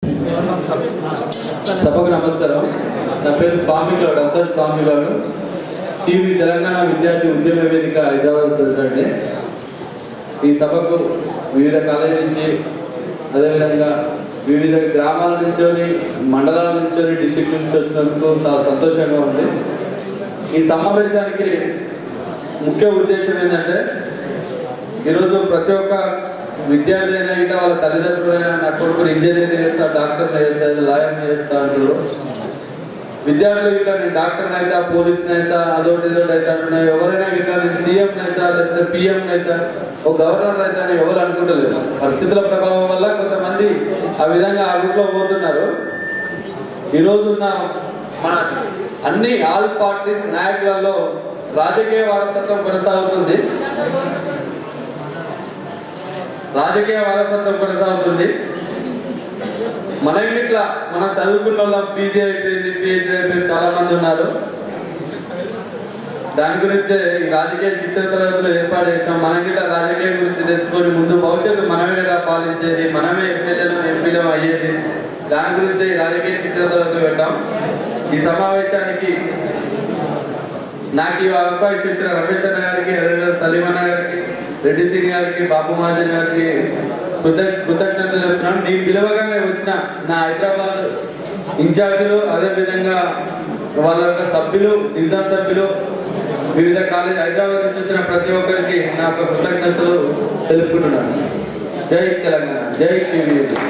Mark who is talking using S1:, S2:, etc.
S1: సభకు నమస్కారం నా పేరు స్వామిగౌడ్ అంతర్ స్వామిగౌడ్ టీవీ తెలంగాణ విద్యార్థి ఉద్యమ వేదిక హైదరాబాద్ ప్రెసిడెంట్ ఈ సభకు వివిధ కాలేజీ నుంచి అదేవిధంగా వివిధ గ్రామాల నుంచోని మండలాల నుంచోని డిస్టిక్ నుంచి వచ్చినందుకు చాలా సంతోషంగా ఉంది ఈ సమావేశానికి ముఖ్య ఉద్దేశం ఏంటంటే ఈరోజు ప్రతి ఒక్క విద్యార్థి అయినా ఇంకా వాళ్ళ తల్లిదండ్రులైనా నా కొడుకు ఇంజనీర్ చేస్తా డాక్టర్ చేస్తా లాయర్ చేస్తా అంటారు విద్యార్థులు ఇట్లా నేను డాక్టర్ అయితే పోలీస్ అయితే అదొకటి ఇదొకటి అయితే అంటున్నాయి ఎవరైనా ఇట్లా నేను సీఎం అయితే లేకపోతే పిఎం అయితే ఒక గవర్నర్ అయితే అని ఎవరు అనుకుంటలేరు పరిస్థితుల ప్రభావం వల్ల కొంతమంది ఆ విధంగా ఆ రూట్లో పోతున్నారు ఈరోజు ఉన్న మన అన్ని ఆల్ పార్టీస్ నాయకులలో రాజకీయ వారసత్వం కొనసాగుతుంది రాజకీయ వారసత్వం కొనసాగుతుంది మనం ఇట్లా మనం చదువుకున్న వాళ్ళం పీజీ అయిపోయింది పిహెచ్డీ అయిపోయింది చాలా మంది ఉన్నారు దాని గురించి ఈ రాజకీయ శిక్షణ తరగతులు ఏర్పాటు చేసాం మనం ఇట్లా రాజకీయం గురించి తెలుసుకొని ముందు భవిష్యత్తు మనమే కదా పాలించేది మనమే ఎమ్మెల్యేలు ఎంపీలు అయ్యేది దాని గురించి ఈ రాజకీయ శిక్షణ తరగతులు పెట్టాం ఈ సమావేశానికి నాకు ఈ అవకాశం ఇచ్చిన రమేష్ అన్న గారికి అదేవిధంగా సలీం అన్న గారికి రెడ్డి సింగ్ గారికి బాబు మహాజన్ గారికి కృతజ్ఞ కృతజ్ఞతలు చెప్తున్నాను నేను పిలవగానే వచ్చిన నా హైదరాబాద్ ఇన్ఛార్జీలు అదేవిధంగా వాళ్ళ యొక్క సభ్యులు డివిజన్ సభ్యులు వివిధ కాలేజ్ హైదరాబాద్ నుంచి వచ్చిన ప్రతి ఒక్కరికి నా యొక్క కృతజ్ఞతలు తెలుపుకుంటున్నాను జై తెలంగాణ జై టీవీ